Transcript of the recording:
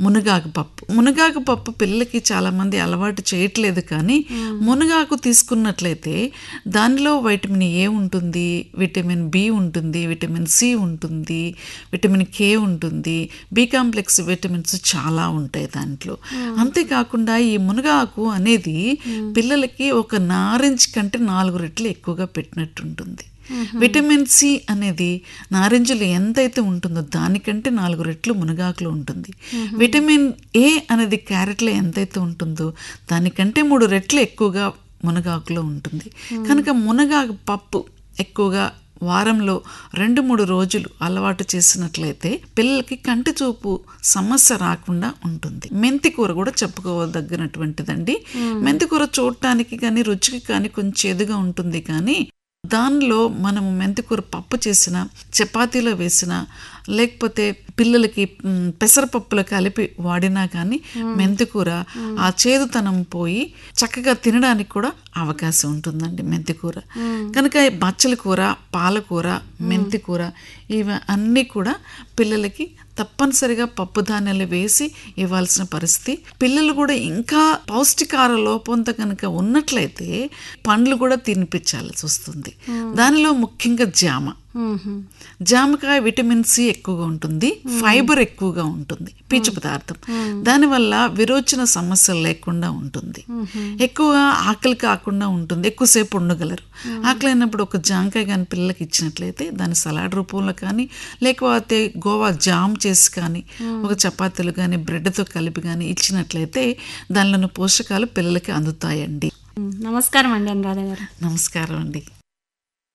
మునగాకు పప్పు మునగాకు పప్పు పిల్లలకి చాలామంది అలవాటు చేయట్లేదు కానీ మునగాకు తీసుకున్నట్లయితే దానిలో వైటమిన్ ఏ ఉంటుంది విటమిన్ బి ఉంటుంది విటమిన్ సి ఉంటుంది విటమిన్ కే ఉంటుంది బి కాంప్లెక్స్ విటమిన్స్ చాలా ఉంటాయి దాంట్లో అంతేకాకుండా ఈ మునగాకు అనేది పిల్లలకి ఒక నారింజ కంటే నాలుగు రెట్లు ఎక్కువగా పెట్టినట్టు ఉంటుంది విటమిన్ సి అనేది నారింజలు ఎంతైతే ఉంటుందో దానికంటే నాలుగు రెట్లు మునగాకులో ఉంటుంది విటమిన్ ఏ అనేది క్యారెట్లో ఎంతైతే ఉంటుందో దానికంటే మూడు రెట్లు ఎక్కువగా మునగాకులో ఉంటుంది కనుక మునగాకు పప్పు ఎక్కువగా వారంలో రెండు మూడు రోజులు అలవాటు చేసినట్లయితే పిల్లలకి కంటి చూపు సమస్య రాకుండా ఉంటుంది మెంతి కూర కూడా చెప్పుకోదగినటువంటిదండి మెంతి కూర చూడటానికి కానీ రుచికి కానీ కొంచెం చేదుగా ఉంటుంది కానీ దానిలో మనము మెంతికూర పప్పు చేసిన చపాతీలో వేసిన లేకపోతే పిల్లలకి మ్, పెసరపప్పులో కలిపి వాడినా కానీ మెంతికూర ఆ చేదుతనం పోయి చక్కగా తినడానికి కూడా అవకాశం ఉంటుందండి మెంతికూర కనుక ఈ బచ్చల కూర పాలకూర మెంతికూర ఇవి అన్నీ కూడా పిల్లలకి తప్పనిసరిగా పప్పు ధాన్యాలు వేసి ఇవ్వాల్సిన పరిస్థితి పిల్లలు కూడా ఇంకా పౌష్టికార లోపంతో కనుక ఉన్నట్లయితే పండ్లు కూడా తినిపించాల్సి వస్తుంది దానిలో ముఖ్యంగా జామ జామకాయ విటమిన్ సి ఎక్కువగా ఉంటుంది ఫైబర్ ఎక్కువగా ఉంటుంది పీచు పదార్థం దానివల్ల విరోచన సమస్యలు లేకుండా ఉంటుంది ఎక్కువగా ఆకలి కాకుండా ఉంటుంది ఎక్కువసేపు ఉండగలరు ఆకలి అయినప్పుడు ఒక జామకాయ కానీ పిల్లలకి ఇచ్చినట్లయితే దాని సలాడ్ రూపంలో కానీ లేకపోతే గోవా జామ్ చేసి కానీ ఒక చపాతీలు కానీ బ్రెడ్తో కలిపి కానీ ఇచ్చినట్లయితే దానిలోని పోషకాలు పిల్లలకి అందుతాయండి నమస్కారం అండి అనురాధ గారు నమస్కారం అండి